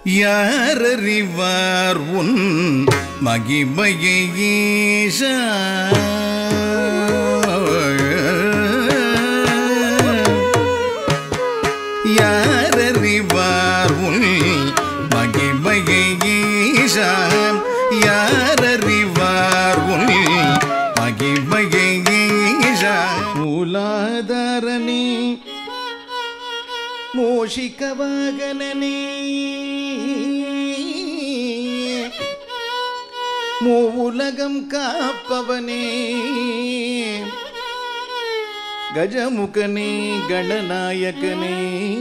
யாரறிவார் உன் மகிமையை ஈசா யாரறிவார் உன் மகிமையை ஈசா யாரறிவார் உன் மகிமையை ஈசா மூலாதாரனே மூஷிக வாகனனே மூவுலகம் காப்பவனே கஜமுகனே கணநாயகனே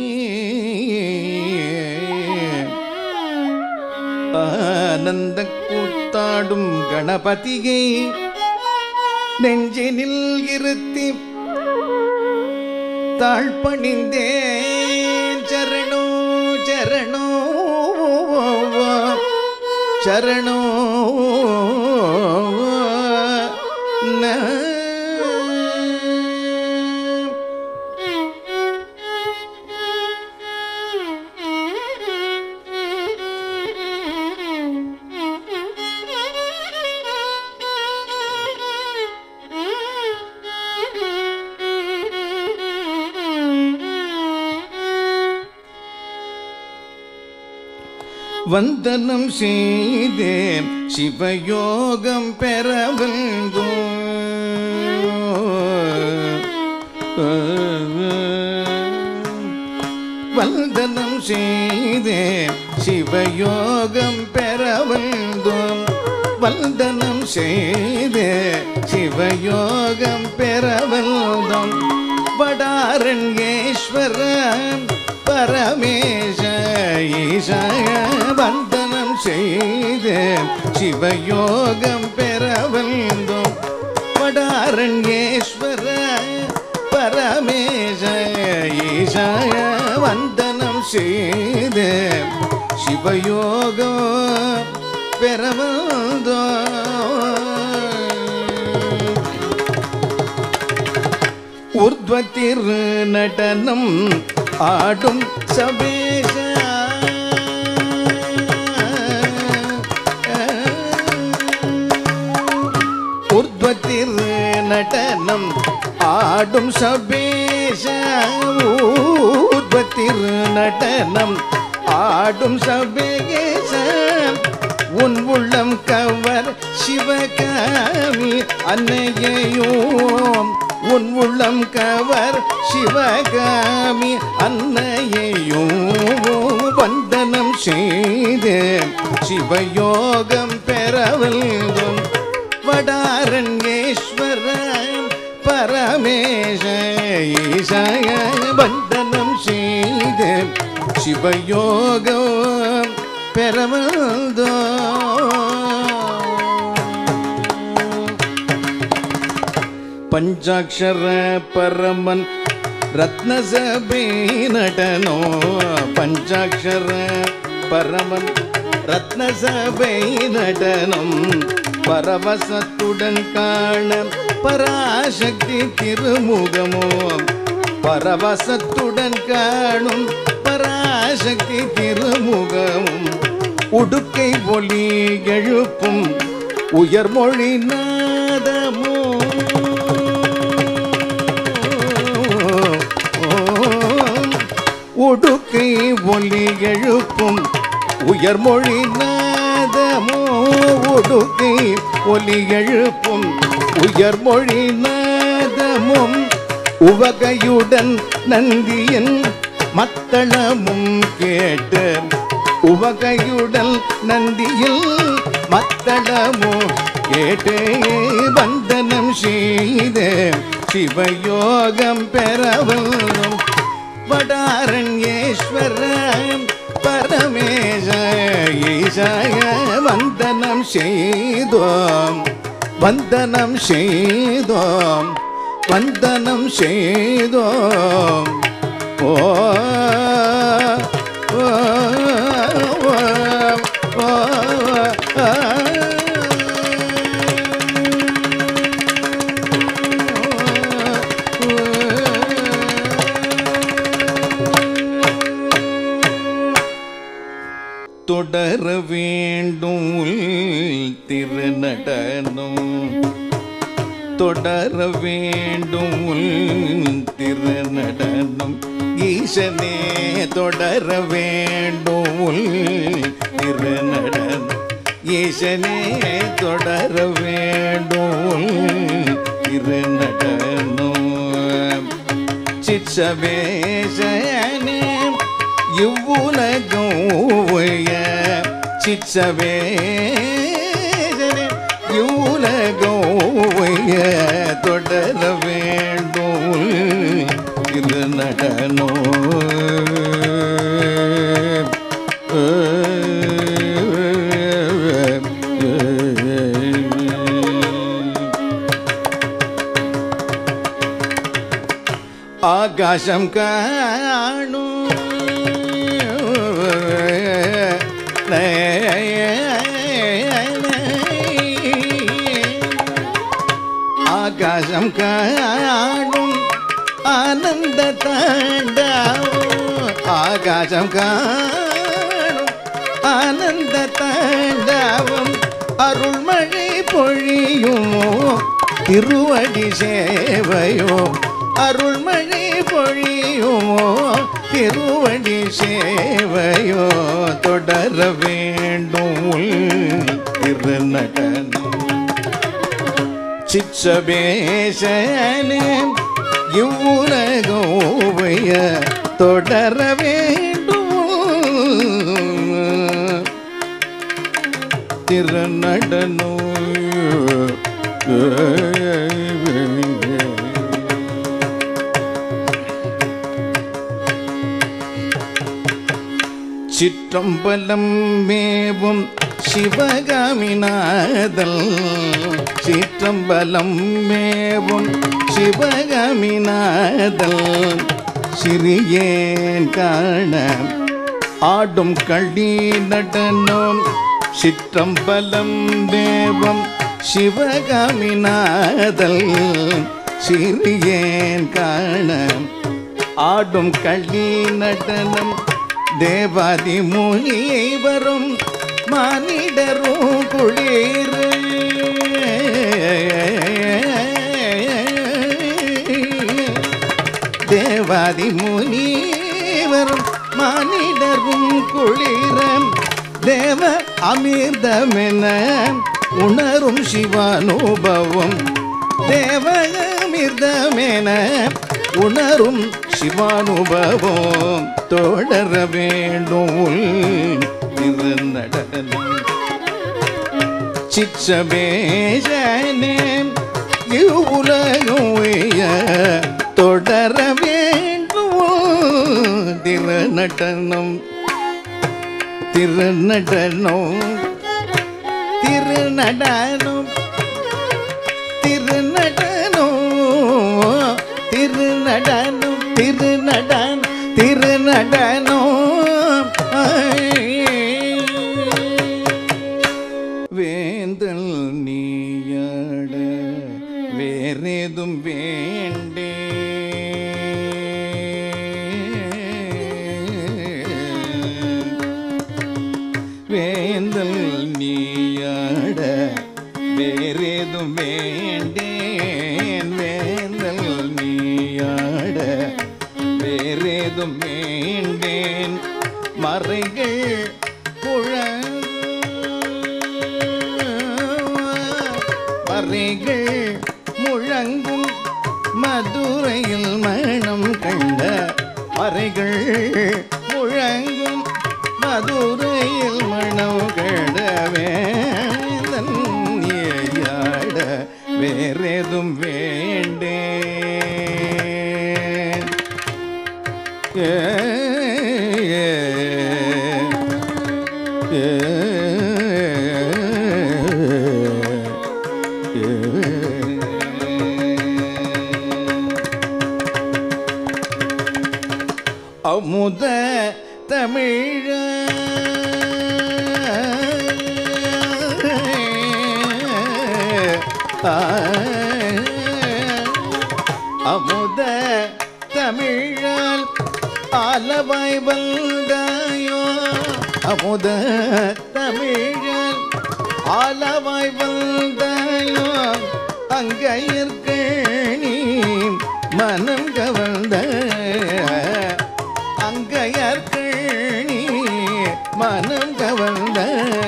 ஆனந்த கூத்தாடும் கணபதியை நெஞ்சினில் இருத்தி தாழ்பணிந்தேன் சரணோ சரணோ சரணோ ந வந்தனம் செய்தேன் சிவயோகம் பெற வந்தனம் செய்தேன் சிவயோகம் பெற வந்தோம் வந்தனம் செய்தே சிவயோகம் பெற வந்தோம் வடாரண்யேஸ்வரன் பரமேச ஈசய வந்தனம் செய்தே சிவயோகம் பெற வந்தோம் வடாரண்யேஸ்வர பரமேச ஈசாய வந்தனம் செய்து சிவயோகம் பெறவந்தோ ஊர்த்வத்திர் நடனம் ஆடும் சபேஷ ஊர்த்வத்திர் நடனம் ஆடும் சபேஷ ஊர்த்வத்திர் நடனம் ஆடும் சபேஷ உன் உள்ளம் கவர் சிவகாமி அன்னையையும் உன் உள்ளம் கவர் சிவகாமி அன்னையையும் வந்தனம் செய்து சிவயோகம் பெறவல்கும் வடாரண்யேஸ்வர பரமேஷ ஈசாய வந்தனம் செய்து சிவயோகம் பெறவந்தோ பஞ்சாட்சர பரமன் ரத்ன சபை நடனோ பஞ்சாட்சர பரமன் ரத்ன சபை நடனம் பரவசத்துடன் காண பராசக்தி திருமுகமோ பரவசத்துடன் காணும் பராசக்தி திருமுகமும் உடுக்கை ஒளி எழுப்பும் உயர்மொழி நாதமோ உடுக்கை ஒலி எழுப்பும் உயர்மொழி நாதமோ உடுக்கை ஒலி எழுப்பும் உயர்மொழி நாதமும் உவகையுடன் நந்தியின் மத்தளமும் கேட்டு உவகையுடன் நந்தியில் மத்தளமோ கேட்டே வந்தனம் செய்த சிவயோகம் பெறவரும் வடாரண்யேஸ்வர பரமேச ஈசாய வந்தனம் செய்தோம் வந்தனம் செய்தோம் வந்தனம் செய்தோம் ஓ ஓ, ஓ, ஓ, தொடர வேண்டும் உள் திருநடனம் தொடர வேண்டும் உள் திருநடனம் ஈசனே தொடர வேண்டும் உள் திருநடனம் ஈசனே தொடர வேண்டும் உள் திருநடனம் சிச்சவேசனே இவ்வுலகம் உய சிச்சவேசனே இவ்வுலகம் உய தொடர வேண்டும் இது நடனோ ஆகாசம் காணும் ஆகாசம் காணும் ஆனந்த தாண்டாவும் ஆகாசம் காணும் ஆனந்த தாண்டாவும் அருள்மழை பொழியுமோ திருவடி சேவையோ அருள்மழை பொழியுமோ திருவடி சேவையோ தொடர வேண்டும் திருநடனம் சிச்சபேசனே இவ்வுலகோவைய தொடர வேண்டும் திருநடனோ சிற்றம்பலம் மேவும் சிவகாமிநாதல் சிற்றம்பலம் மேவும் சிவகாமிநாதல் சிறியேன் காண ஆடும் களி நடனம் சிற்றம்பலம் தேவம் சிவகாமிநாதல் சிறியேன் காண ஆடும் களி நடனம் தேவாதி முனிவரும் மானிடரும் குளிர் தேவாதி முனிவரும் மானிடரும் குளிரம் தேவ அமிர்தமென உணரும் சிவானுபவம் தேவ அமிர்தமென உணரும் சிவானுபவம் தொடர வேண்டும் திருநடனம் சிச்சபேசனே இவ்வுலகம் உய தொடர வேண்டும் திருநடனம் திருநடனம் திருநடனம் திருநடனம் திருநடனம் திருநடன் திருநடனம் வேந்தல் நீயாட வேறேதும் வேண்டே வேந்தல் நீயாட வேறேதும் வேண்டேன் வேந்தல் நீயாட வேறேதும் வேண்டேன் மறைகள் புழ மறைகள் முழங்கும் மதுரையில் மனம் கண்ட மறைகள் முழங்கும் மதுரையில் மனம் கண்ட வேந்தன் நீயாட வேறேதும் வேண்டேன் ஏ ஏ அமுத தமிழ அமுத தமிழால் ஆலவாய் வந்தாயோ அமுத தமிழன் ஆலவாய் வந்தாயோ அங்கையற்கணி மனம் கவர்ந்த அங்கையற்கணி மனம் கவர்ந்த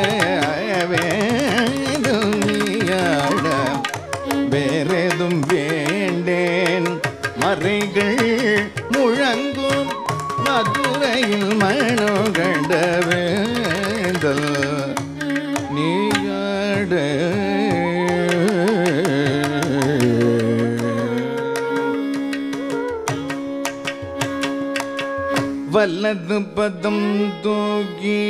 வேதும் நீயாட வேறெதும் வேண்டேன் மறைகள் முழங்கும் மதுரையில் மனோ கண்ட வேந்தல் நீயாட வல்லது பதம் தூக்கி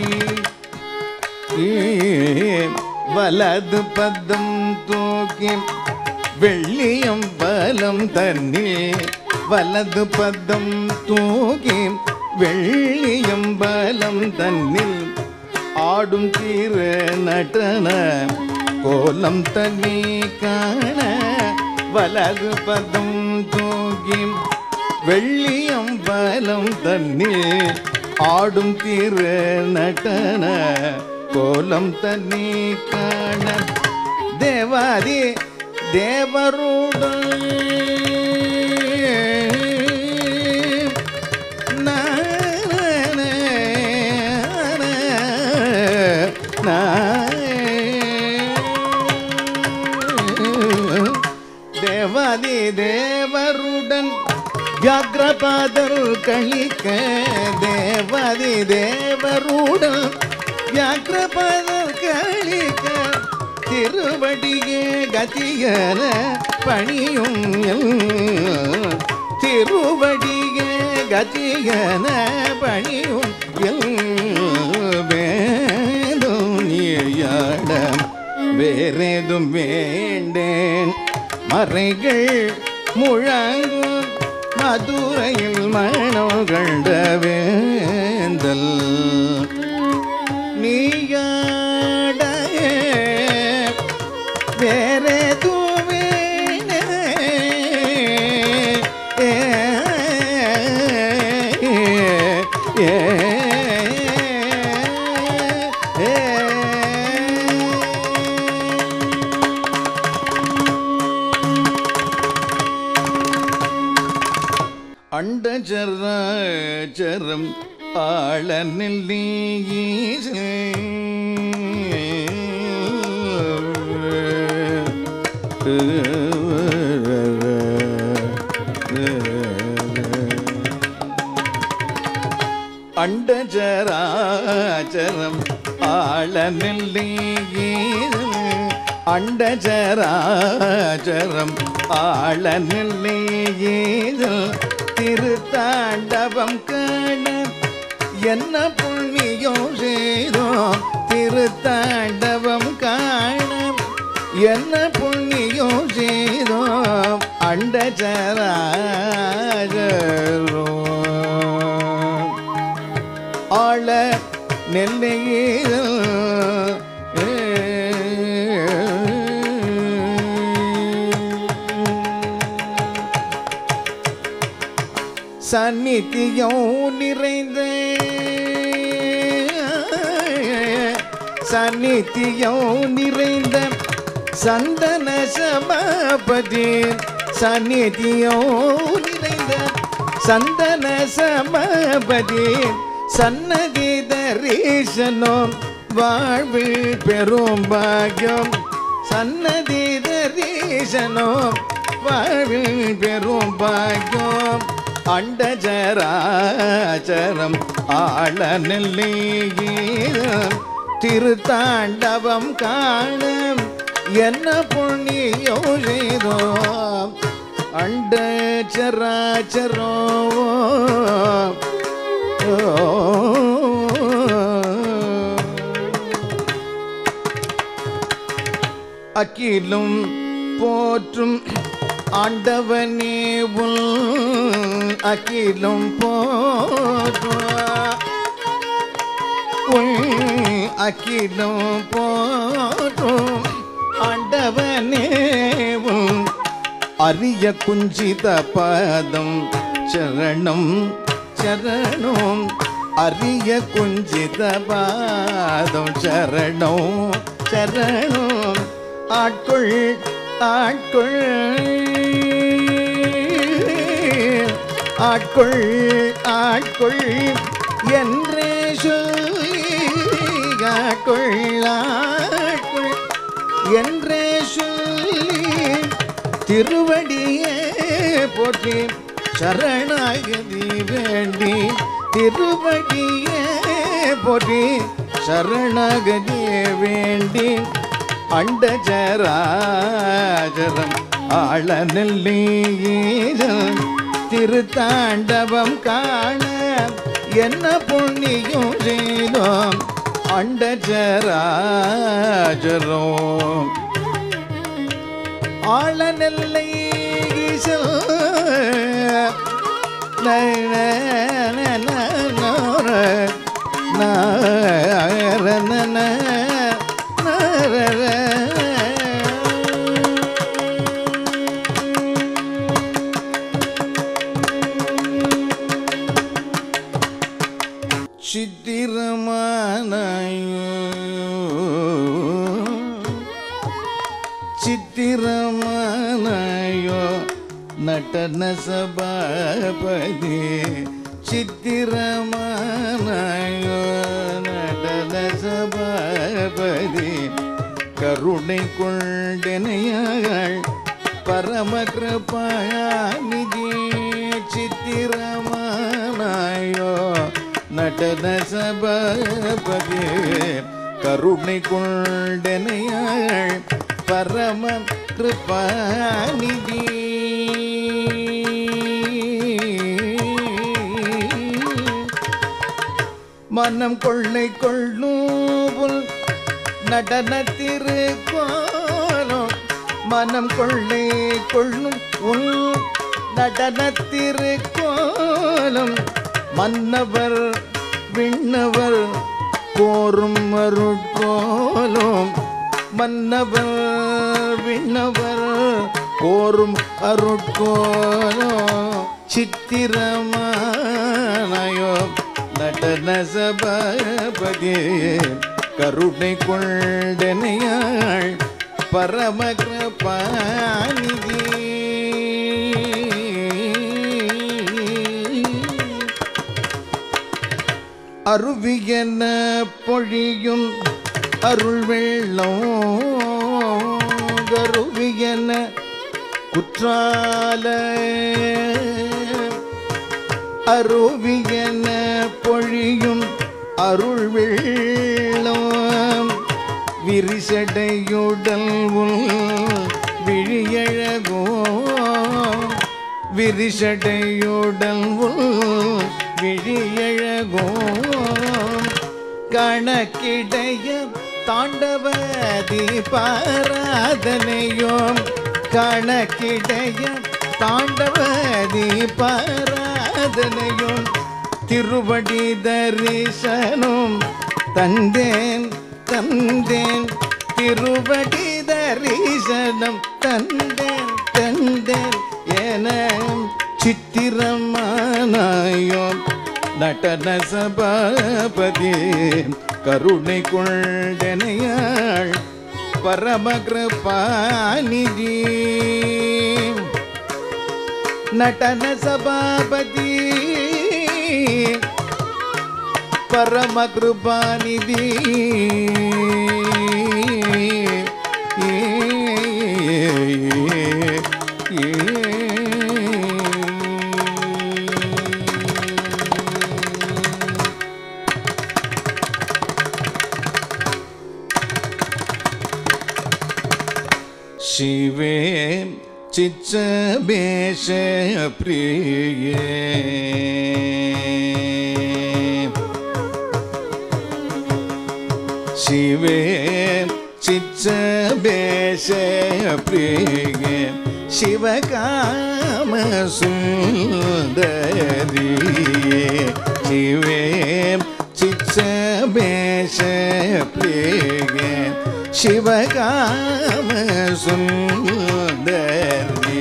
வலது பதம் தூக்கி வெள்ளியம் பலம் தண்ணீர் வலது பதம் தூக்கி வெள்ளியம் பலம் தன்னில் ஆடும் தீர நடன கோலம் தண்ணி காண வலது பதம் தூக்கி வெள்ளியம் பலம் தண்ணீர் ஆடும் தீர நடன கோலம் தண்ணி காண தேவாதி தேவருடன் தேவாதி தேவருடன் வியாகிரபாதர் கழிக்க தேவாதி தேவருடன் வியாகிரபாதர் கழிக்க திருவடியே கதியன பணியும் எல் திருவடியே கதியன பணியும் எல் வேதும் நீயாட வேறேதும் வேண்டேன் மறைகள் முழங்கும் மதுரையில் மனம் கண்ட வேந்தல் நீயாட வேறே தூவேனே ஏ ஏ அண்டச்சரம் ஆளனில் நீசே அண்டச்சராச்சரம் ஆளனில் நீசே அண்டச்சராச்சரம் ஆளனில் நீசே திருத்தாண்டவம் காண என்ன புண்ணியம் செய்தோம் திருத்தாண்டவம் காண என்ன புண்ணியம் செய்தோம் அண்டச்சராஜரோ ஆள நெல்லையில் சந்நிதியம் நிறைந்த சந்நிதியம் நிறைந்த சந்தன சபாபதி சந்நிதியம் நிறைந்த சந்தன சபாபதி சன்னதி தரிசனம் வாழ்வில் பெரும் பாக்கியம் சன்னதி தரிசனம் வாழ்வில் பெரும் பாக்கியம் அண்டஜராச்சரம் ஆள நெல்லீரம் திருத்தாண்டவம் காணும் என்ன புண்ணியோ செய்தோம் அண்டச்சராச்சரோ அக்கிலும் போற்றும் ஆண்டவனே உள் அக்கிலும் போற்றும் உள் அக்கிலும் போற்றும் ஆண்டவனே உள் அரிய குஞ்சித பாதம் சரணம் சரணம் அரிய குஞ்சித பாதம் சரணம் சரணம் ஆட்கொள் ஆட்கொள் ஆட்கொள் ஆட்கொள் என்றே சொல்லி ஆட்கொள் ஆட்கொள் என்றே சொல்லி திருவடியே போற்றி சரணாகதி வேண்டி திருவடியே போற்றி சரணாகதி வேண்டி அண்டஜராஜரம் ஆள நெல்லீரம் திருத்தாண்டவம் காண என்ன புண்ணியம் செய்தோம் அண்டஜராஜரம் ஆள நெல்லை ஈசல் சித்திரமானாயோ சித்திரமானாயோ நடன சபாபதி சித்திரமானாயோ நடன சபாபதி கருணை கொண்டனையாள் பரம கிருபாநிதி சித்திரமானாயோ நடன சபாபதி கருணை கொண்டனையாள் பரம கிருபாநிதி மனம் கொள்ளை கொள்ளும் நடனத்திரு கோலம் மனம் கொள்ளை கொள்ளும் உள் நடனத்திரு கோலம் மன்னவர் விண்ணவர் கோரும் அருட்கோலம் மன்னவர் விண்ணவர் கோரும் அருட்கோலம் சித்திரமானயோ நடன சபாபதி கருணை கொண்டனையாள் பரம கிருபாநிதி அருவியன பொழியும் அருள் வெள்ளம் கருவியன குற்றால அருவியன பொழியும் அருள் வெள்ளம் விரிசடையுடல் உள் விழியழகோ விரிசடையுடல் உள் விழியழகோ கணக்கிடைய தாண்டவதி பாராதனையோம் கணக்கிடைய தாண்டவதி பாராதனையும் திருவடி தரிசனம் தந்தேன் தந்தேன் திருவடி தரிசனம் தந்தேன் தந்தேன் என சித்திரமானாயோம் நடன சபாபதி கருணை கொண்டனையாள் பரம கிருபாநிதி நடன சபாபதி பரம கிருபாநிதி शिवे चित्समेश प्रिये शिवे चित्समेश प्रिये शिवकाम सुन्दरिये शिवे चित्समेश प्रिये शिवकाम सुन्दरी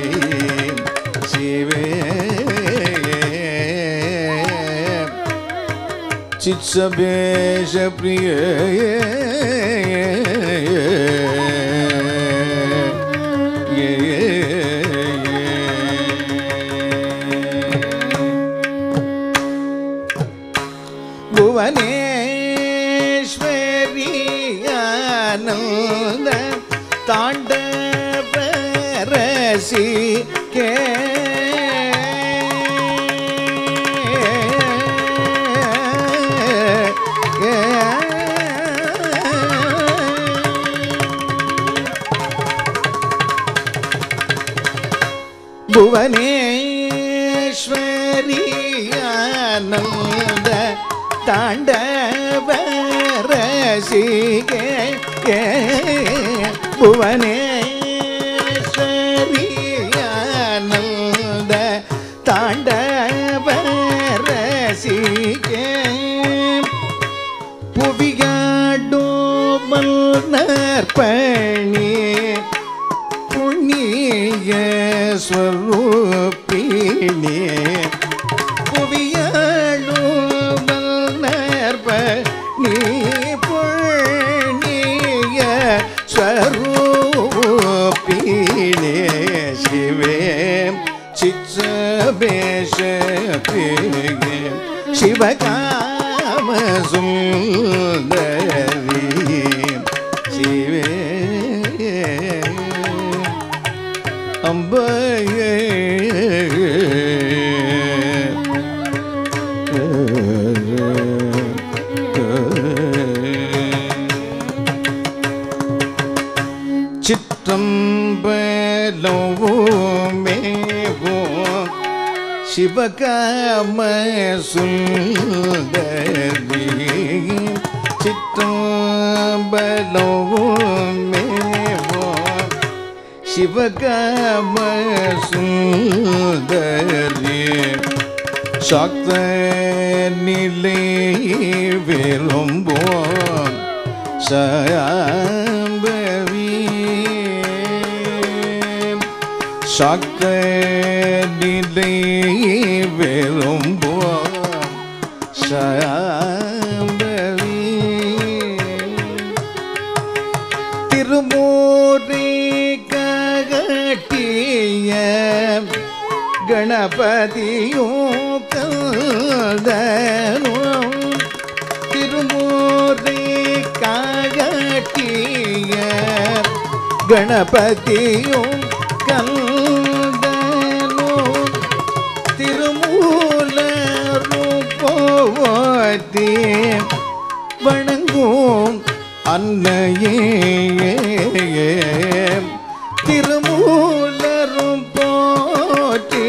शिवे चित्सभेश प्रिय புவனேஸ்வரி ஆனந்த தாண்டவரசி கே புவனேஸ்வரி ஆனந்த தாண்டவ ரசிகே புவனேஸ்வரி ஆனந்த தாண்டவ ரசிகே புவியாடோ மல்நற்பணி புண்ணிய ஸ்வரூபிணி புவியாடோ மல்நற்பணி புண்ணிய ஸ்வரூபிணி சிவே சிச்சபேஷ பிரிகே சிவகாம சுந்தரி சிவே அம்பையே சிற்றம்பலோமேவோம் சிவகாம சுந்தரி சிற்றம்பலோமேவோம் சிவகாம சுந்தரி சக்த நிலை விரும்போம் சாம்பவி சக்த நிலை விரும்போம் சாம்பவி திருமூரி ககட்டிய கணபதியும் கந்தனும் திருமூரி காகட்டிய கணபதியும் கந்தனும் திருமூலரும் போவதி வணங்கும் அன்னையே திருமூலரும் போற்றி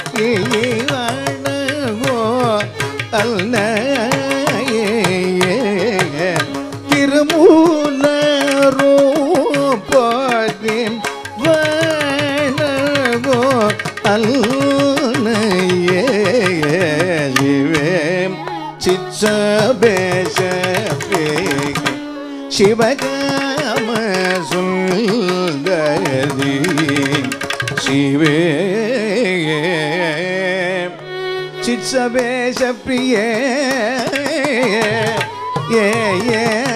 வணங்கோ அன்னையே திருமூலரும் போற்றி வணங்கோ அன்னையே சிவே சிச்சபேஷ சிவகாம சுந்தரி சிவே சித்சபேஷ பிரிய ஏ ஏ